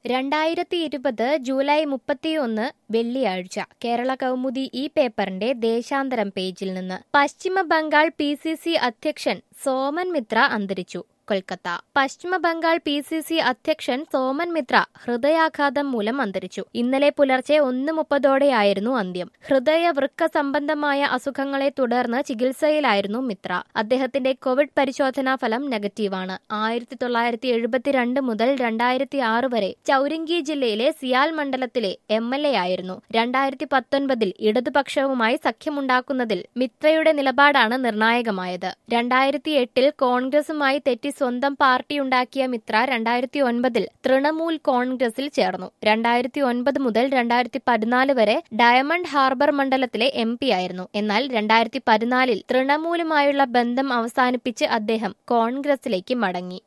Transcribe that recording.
രണ്ടായിരത്തി ഇരുപത് ജൂലൈ മുപ്പത്തിയൊന്ന് വെള്ളിയാഴ്ച കേരള കൗമുദി ഈ പേപ്പറിന്റെ ദേശാന്തരം പേജിൽ നിന്ന് പശ്ചിമ ബംഗാൾ പി സി സി അധ്യക്ഷൻ സോമൻ മിത്ര അന്തരിച്ചു കൊൽക്കത്ത പശ്ചിമ ബംഗാൾ പി സി സി അധ്യക്ഷൻ സോമൻ മിത്ര ഹൃദയാഘാതം മൂലം അന്തരിച്ചു ഇന്നലെ പുലർച്ചെ ഒന്ന് മുപ്പതോടെയായിരുന്നു അന്ത്യം ഹൃദയ വൃക്ക സംബന്ധമായ അസുഖങ്ങളെ തുടർന്ന് ചികിത്സയിലായിരുന്നു മിത്ര അദ്ദേഹത്തിന്റെ കോവിഡ് പരിശോധനാ ഫലം നെഗറ്റീവാണ് ആയിരത്തി തൊള്ളായിരത്തി എഴുപത്തിരണ്ട് മുതൽ രണ്ടായിരത്തി ആറ് വരെ ചൌരിങ്കി ജില്ലയിലെ സിയാൽ മണ്ഡലത്തിലെ എം എൽ എ ആയിരുന്നു രണ്ടായിരത്തി പത്തൊൻപതിൽ ഇടതുപക്ഷവുമായി സഖ്യമുണ്ടാക്കുന്നതിൽ മിത്രയുടെ നിലപാടാണ് നിർണായകമായത് രണ്ടായിരത്തി എട്ടിൽ കോൺഗ്രസുമായി തെറ്റി സ്വന്തം പാർട്ടിയുണ്ടാക്കിയ മിത്ര രണ്ടായിരത്തി ഒൻപതിൽ തൃണമൂൽ കോൺഗ്രസിൽ ചേർന്നു രണ്ടായിരത്തി ഒൻപത് മുതൽ രണ്ടായിരത്തി പതിനാല് വരെ ഡയമണ്ട് ഹാർബർ മണ്ഡലത്തിലെ എം പി ആയിരുന്നു എന്നാൽ രണ്ടായിരത്തി പതിനാലിൽ തൃണമൂലുമായുള്ള ബന്ധം അവസാനിപ്പിച്ച് അദ്ദേഹം കോൺഗ്രസിലേക്ക് മടങ്ങി